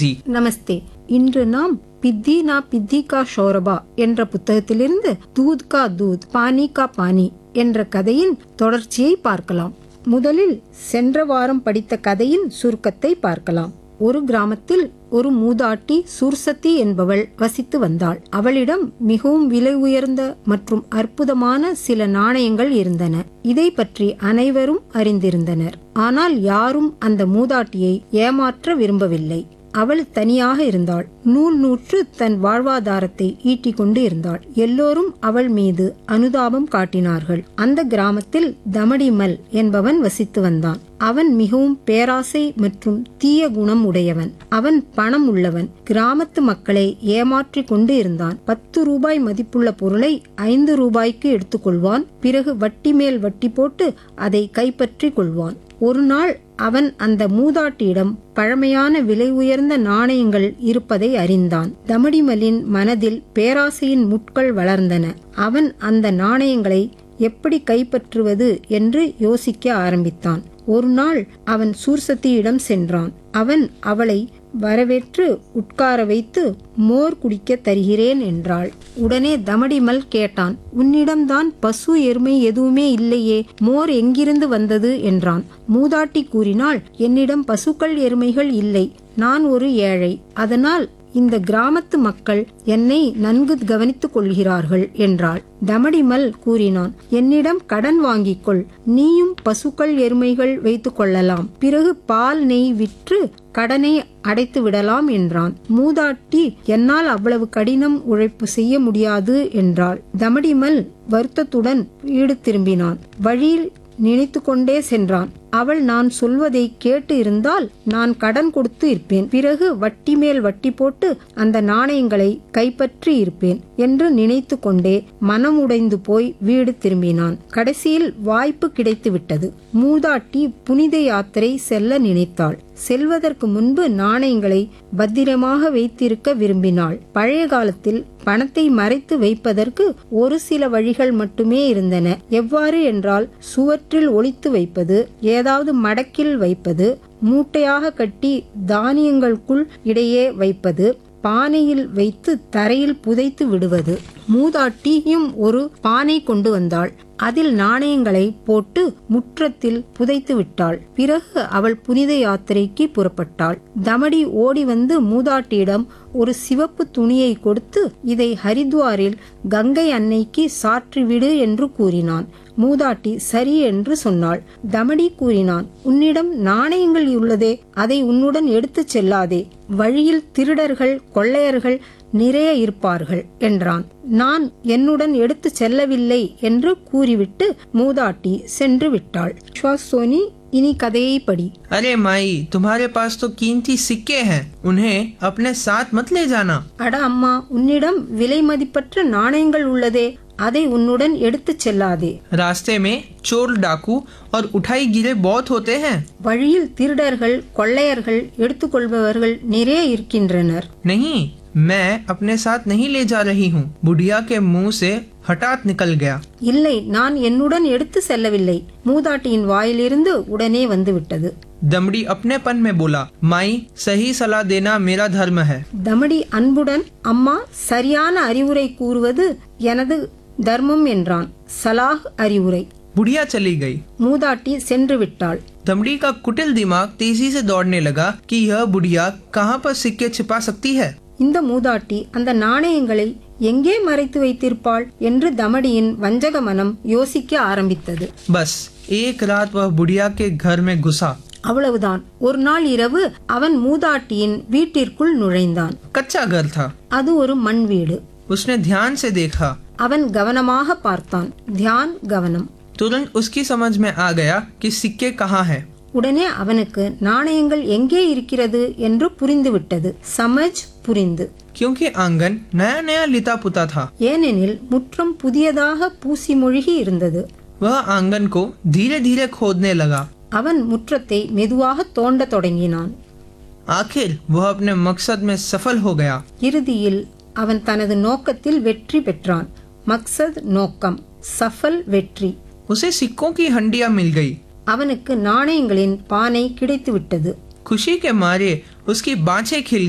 जी நமஸ்தே இன்று நாம் பித்தி நா பித்தி கா ஷோரபா என்ற புத்தகத்திலிருந்து தூத் கா தூத் பானி கா பானி என்ற கதையின் தொடர்ச்சியை பார்க்கலாம் முதலில் சென்ற வாரம் படித்த கதையின் சுருக்கத்தை பார்க்கலாம் ஒரு கிராமத்தில் ஒரு மூதாட்டி சூர்சத்தி என்பவள் வசித்து வந்தாள் அவளிடம் மிகவும் விலை உயர்ந்த மற்றும் அற்புதமான சில நாணயங்கள் இருந்தன இதை பற்றி அனைவரும் அறிந்திருந்தனர் ஆனால் யாரும் அந்த மூதாட்டியை ஏமாற்ற விரும்பவில்லை அவள் தனியாக இருந்தாள் நூல் நூற்று தன் வாழ்வாதாரத்தை ஈட்டிக் கொண்டு இருந்தாள் எல்லோரும் அவள் மீது அனுதாபம் காட்டினார்கள் அந்த கிராமத்தில் தமடிமல் என்பவன் வசித்து வந்தான் அவன் மிகவும் பேராசை மற்றும் தீய குணம் உடையவன் அவன் பணம் உள்ளவன் கிராமத்து மக்களை ஏமாற்றிக் கொண்டு இருந்தான் பத்து ரூபாய் மதிப்புள்ள பொருளை ஐந்து ரூபாய்க்கு எடுத்துக்கொள்வான் பிறகு வட்டி மேல் வட்டி போட்டு அதை கைப்பற்றிக் கொள்வான் ஒரு நாள் அவன் அந்த மூதாட்டியிடம் பழமையான விலை உயர்ந்த நாணயங்கள் இருப்பதை அறிந்தான் தமடிமலின் மனதில் பேராசையின் முட்கள் வளர்ந்தன அவன் அந்த நாணயங்களை எப்படி கைப்பற்றுவது என்று யோசிக்க ஆரம்பித்தான் ஒரு நாள் அவன் சூர்சத்தியிடம் சென்றான் அவன் அவளை வரவேற்று உட்கார வைத்து மோர் குடிக்க தருகிறேன் என்றாள் உடனே தமடிமல் கேட்டான் உன்னிடம்தான் பசு எருமை எதுவுமே இல்லையே மோர் எங்கிருந்து வந்தது என்றான் மூதாட்டி கூறினாள் என்னிடம் பசுக்கள் எருமைகள் இல்லை நான் ஒரு ஏழை அதனால் இந்த கிராமத்து மக்கள் என்னை நன்கு கவனித்துக் கொள்கிறார்கள் என்றாள் தமடிமல் கூறினான் என்னிடம் கடன் வாங்கிக் கொள் நீயும் பசுக்கள் எருமைகள் வைத்துக் கொள்ளலாம் பிறகு பால் நெய் விற்று கடனை அடைத்து விடலாம் என்றான் மூதாட்டி என்னால் அவ்வளவு கடினம் உழைப்பு செய்ய முடியாது என்றாள் தமடிமல் வருத்தத்துடன் வீடு திரும்பினான் வழியில் நினைத்து கொண்டே சென்றான் அவள் நான் சொல்வதை கேட்டு இருந்தால் நான் கடன் கொடுத்து இருப்பேன் பிறகு வட்டி மேல் வட்டி போட்டு அந்த நாணயங்களை கைப்பற்றி இருப்பேன் என்று நினைத்து கொண்டே மனம் உடைந்து போய் வீடு திரும்பினான் கடைசியில் வாய்ப்பு கிடைத்து விட்டது மூதாட்டி புனித யாத்திரை செல்ல நினைத்தாள் செல்வதற்கு முன்பு நாணயங்களை பத்திரமாக வைத்திருக்க விரும்பினாள் பழைய காலத்தில் பணத்தை மறைத்து வைப்பதற்கு ஒரு சில வழிகள் மட்டுமே இருந்தன எவ்வாறு என்றால் சுவற்றில் ஒளித்து வைப்பது ஏதாவது மடக்கில் வைப்பது மூட்டையாக கட்டி தானியங்களுக்குள் இடையே வைப்பது பானையில் வைத்து தரையில் புதைத்து விடுவது மூதாட்டியும் ஒரு பானை கொண்டு வந்தாள் அதில் நாணயங்களை போட்டு முற்றத்தில் புதைத்து விட்டாள் பிறகு அவள் புனித யாத்திரைக்கு புறப்பட்டாள் தமடி ஓடி வந்து மூதாட்டியிடம் ஒரு சிவப்பு துணியை கொடுத்து இதை ஹரித்வாரில் கங்கை அன்னைக்கு சாற்றிவிடு என்று கூறினான் மூதாட்டி சரி என்று சொன்னாள் தமடி கூறினான் உன்னிடம் நாணயங்கள் உள்ளதே அதை உன்னுடன் எடுத்துச் செல்லாதே வழியில் திருடர்கள் கொள்ளையர்கள் நிறைய இருப்பார்கள் என்றான் நான் என்னுடன் எடுத்து செல்லவில்லை என்று கூறிவிட்டு மூதாட்டி சென்று விட்டாள் சோனி இனி கதையை படி अरे माई तुम्हारे पास तो कीमती सिक्के हैं उन्हें अपने साथ मत ले जाना அட அம்மா உன்னிடம் விலை மதிப்பற்ற நாணயங்கள் உள்ளதே அதை உன்னுடன் எடுத்துச் செல்லாதே रास्ते में चोर डाकू और उठाई गिरे बहुत होते हैं வழியில் திருடர்கள் கொள்ளையர்கள் எடுத்துக்கொள்பவர்கள் நிறைய இருக்கின்றனர் नहीं मैं अपने साथ नहीं ले जा रही हूँ बुढ़िया के मुंह से हठात निकल गया இல்லை நான் என்னுடன் எடுத்து செல்லவில்லை மூதாட்டியின் வாயிலிருந்து உடனே வந்துவிட்டது दमड़ी अपनेपन में बोला माई सही सलाह देना मेरा धर्म है தமடி அன்புடன் அம்மா சரியான அறிவுரை கூறுவது எனது தர்மம் என்றான் சலாஹ் அறிவுரை बुढ़िया चली गई மூதாட்டி சென்று விட்டாள் दमड़ी का कुटिल दिमाग तेजी से दौड़ने लगा कि यह बुढ़िया कहाँ पर सिक्के छिपा सकती है இந்த மூதாட்டி அந்த நாணயங்களை எங்கே மறைத்து வைத்திருப்பாள் என்று தமடியின் வஞ்சக மனம் யோசிக்க ஆரம்பித்தது बस एक रात वह बुढ़िया के घर में घुसा அவ்வளவுதான் ஒரு நாள் இரவு அவன் மூதாட்டியின் வீட்டிற்குள் நுழைந்தான் कच्चा घर था அது ஒரு மண் வீடு उसने ध्यान से देखा அவன் கவனமாக பார்த்தான் தியான் கவனம் तुरंत उसकी समझ में आ गया कि सिक्के कहाँ हैं உடனே அவனுக்கு நாணயங்கள் எங்கே இருக்கிறது என்று புரிந்துவிட்டது சமஜ் புரிந்து क्योंकि आंगन नया नया लिता पुता था ஏனெனில் முற்றம் புதியதாக பூசி மொழிகி இருந்தது वह आंगन को धीरे धीरे खोदने लगा அவன் முற்றத்தை மெதுவாக தோண்ட தொடங்கினான் आखिर वह अपने मकसद में सफल हो गया இறுதியில் அவன் தனது நோக்கத்தில் வெற்றி பெற்றான் மக்சத் நோக்கம் சஃபல் வெற்றி उसे सिक्कों की हंडिया मिल गई அவனுக்கு நாணயங்களின் பானை கிடைத்துவிட்டது खुशी के मारे उसकी बाँछें खिल